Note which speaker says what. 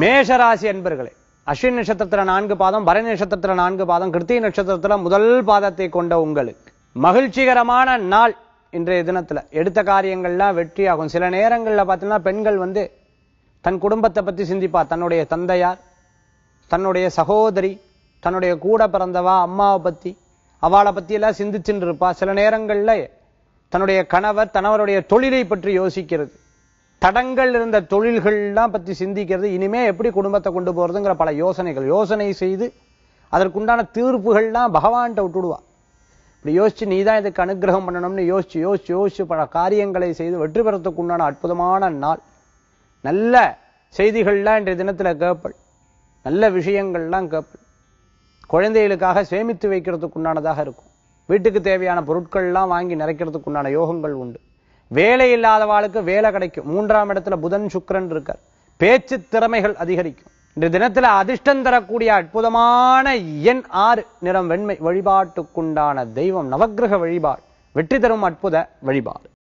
Speaker 1: மேஷராசி அன்பர்களே அஸ்வின் நட்சத்திரத்துல நான்கு பாதம் பரணி நட்சத்திரத்துல நான்கு பாதம் கிருத்திகை நட்சத்திரத்துல முதல் பாதத்தை கொண்ட உங்களுக்கு மகிழ்ச்சிகரமான நாள் இன்றைய தினத்துல எடுத்த காரியங்கள்லாம் வெற்றியாகும் சில நேரங்கள்ல பார்த்தீங்கன்னா பெண்கள் வந்து தன் குடும்பத்தை பத்தி சிந்திப்பா தன்னுடைய தந்தையார் தன்னுடைய சகோதரி தன்னுடைய கூட பிறந்தவா அம்மாவை பத்தி அவளை பத்தி எல்லாம் சிந்திச்சுட்டு இருப்பா சில நேரங்கள்ல தன்னுடைய கணவர் தனவருடைய தொழிலை பற்றி யோசிக்கிறது தடங்கள் இருந்த தொழில்கள்லாம் பத்தி சிந்திக்கிறது இனிமே எப்படி குடும்பத்தை கொண்டு போறதுங்கிற பல யோசனைகள் யோசனை செய்து அதற்குண்டான தீர்ப்புகள்லாம் பகவான்கிட்ட விட்டுடுவா இப்படி யோசிச்சு நீ தான் இதுக்கு அனுகிரகம் பண்ணணும்னு யோசிச்சு யோசிச்சு யோசிச்சு பல காரியங்களை செய்து வெற்றி பெறத்துக்கு உண்டான அற்புதமான நாள் நல்ல செய்திகள்லாம் இன்றைய தினத்துல கேட்பள் நல்ல விஷயங்கள்லாம் கேட்பள் குழந்தைகளுக்காக சேமித்து வைக்கிறதுக்கு உண்டானதாக இருக்கும் வீட்டுக்கு தேவையான பொருட்கள்லாம் வாங்கி நிறைக்கிறதுக்கு உண்டான யோகங்கள் உண்டு வேலை இல்லாதவாளுக்கு வேலை கிடைக்கும் மூன்றாம் இடத்துல புதன் சுக்கிரன் இருக்கார் பேச்சு திறமைகள் அதிகரிக்கும் இந்த தினத்துல அதிர்ஷ்டம் தரக்கூடிய அற்புதமான எண் ஆறு நிறம் வெண்மை வழிபாட்டுக்குண்டான தெய்வம் நவக்கிரக வழிபாடு வெற்றி தரும் அற்புத வழிபாடு